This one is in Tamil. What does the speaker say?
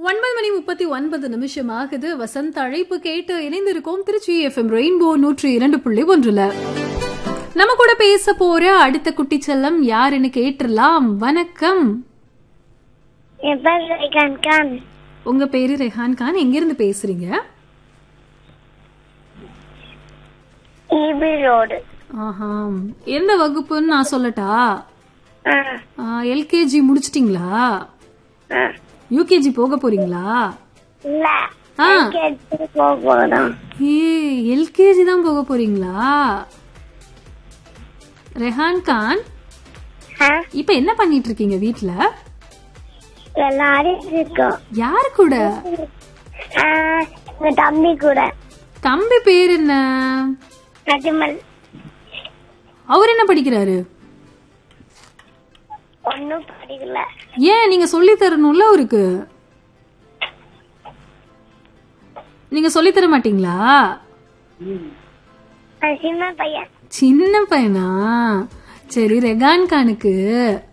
ஒன்பது மணி முப்பத்தி ஒன்பது நிமிஷம் ஆகுது வசந்த் அழைப்பு கேட்டு இணைந்திருக்கோம் திருச்சி எஃப்எம் ரெயின்போ நூற்றி இரண்டு புள்ளி ஒன்றுல நம்ம கூட பேச போற அடுத்த குட்டி செல்லம் யாருன்னு கேட்டுடலாம் வணக்கம் என் பேர் ரேகான் கான் உங்க பேரு ரெஹான் கான் எங்கிருந்து பேசுறீங்க ஈபி ரோடு ஆஹா எந்த வகுப்புன்னு நான் சொல்லட்டா ஆ எல்கேஜி முடிச்சிட்டீங்களா ஆ யூகேஜி போக போறீங்களா இல்ல ஆ. கேட்டு போக போதும் ஏ எல்கேஜி தான் போக போறீங்களா ரெஹான் கான் ஆ இப்ப என்ன பண்ணிட்டு இருக்கீங்க வீட்ல எல்லாரும் இருக்கோம் யாரு கூட ஆ, எங்க தம்பி கூட தம்பி பேர் என்ன நஜமல் அவர் என்ன படிக்கிறாரு ஒன்னும் படிக்கல ஏன் நீங்க சொல்லி தரணும்ல அவருக்கு நீங்க சொல்லி தர மாட்டீங்களா நான் சின்ன பையன் சின்ன பையனா சரி ரெகான் கானுக்கு